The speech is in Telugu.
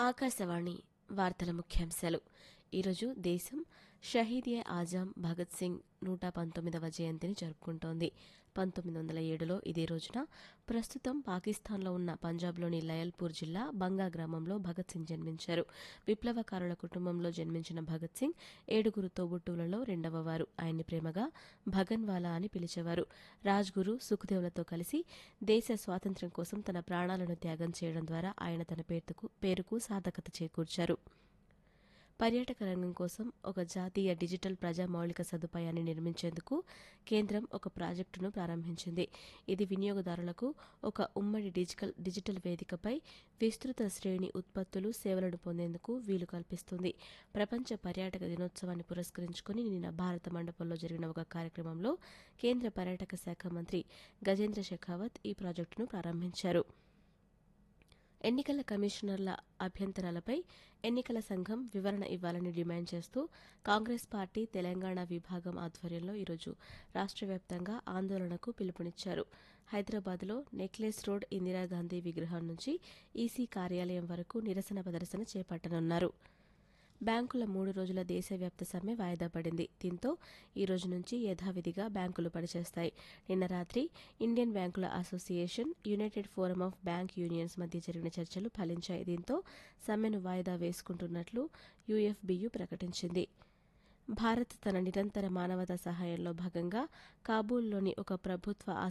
ఆకాశవాణి వార్తల ముఖ్యాంశాలు ఈరోజు దేశం షహీద్ ఏ ఆజాం భగత్ సింగ్ నూట పంతొమ్మిదవ జయంతిని జరుపుకుంటోంది పంతొమ్మిది వందల ఏడులో ఇదే రోజున ప్రస్తుతం పాకిస్తాన్లో ఉన్న పంజాబ్లోని లయల్పూర్ జిల్లా బంగా గ్రామంలో భగత్ సింగ్ జన్మించారు విప్లవకారుల కుటుంబంలో జన్మించిన భగత్ సింగ్ ఏడుగురు తోబుట్టువులలో రెండవ వారు ఆయన్ని ప్రేమగా భగన్వాలా అని పిలిచేవారు రాజ్గురు సుఖదేవులతో కలిసి దేశ స్వాతంత్ర్యం కోసం తన ప్రాణాలను త్యాగం చేయడం ద్వారా ఆయన తన పేరుకు పేరుకు సార్థకత చేకూర్చారు పర్యాటక రంగం కోసం ఒక జాతీయ డిజిటల్ ప్రజా మౌలిక సదుపాయాన్ని నిర్మించేందుకు కేంద్రం ఒక ప్రాజెక్టును ప్రారంభించింది ఇది వినియోగదారులకు ఒక ఉమ్మడి డిజిటల్ డిజిటల్ వేదికపై విస్తృత శ్రేణి ఉత్పత్తులు సేవలను పొందేందుకు వీలు కల్పిస్తుంది ప్రపంచ పర్యాటక దినోత్సవాన్ని పురస్కరించుకుని నిన్న భారత మండపంలో జరిగిన ఒక కార్యక్రమంలో కేంద్ర పర్యాటక శాఖ మంత్రి గజేంద్ర షెకావత్ ఈ ప్రాజెక్టును ప్రారంభించారు ఎన్నికల కమిషనర్ల అభ్యంతరాలపై ఎన్నికల సంఘం వివరణ ఇవ్వాలని డిమాండ్ చేస్తూ కాంగ్రెస్ పార్టీ తెలంగాణ విభాగం ఆధ్వర్యంలో ఈరోజు రాష్ట్ర వ్యాప్తంగా ఆందోళనకు పిలుపునిచ్చారు హైదరాబాద్లో నెక్లెస్ రోడ్ ఇందిరాగాంధీ విగ్రహం నుంచి ఈసీ కార్యాలయం వరకు నిరసన ప్రదర్శన చేపట్టనున్నారు బ్యాంకుల మూడు రోజుల దేశవ్యాప్త సమ్మె వాయిదా పడింది దీంతో ఈ రోజు నుంచి యథావిధిగా బ్యాంకులు పనిచేస్తాయి నిన్న రాత్రి ఇండియన్ బ్యాంకుల association united forum of bank unions మధ్య జరిగిన చర్చలు ఫలించాయి దీంతో సమ్మెను వాయిదా వేసుకుంటున్నట్లు యుఎఫ్బియు ప్రకటించింది భారత్ తన నిరంతర మానవతా సహాయంలో భాగంగా కాబూల్లోని ఒక ప్రభుత్వ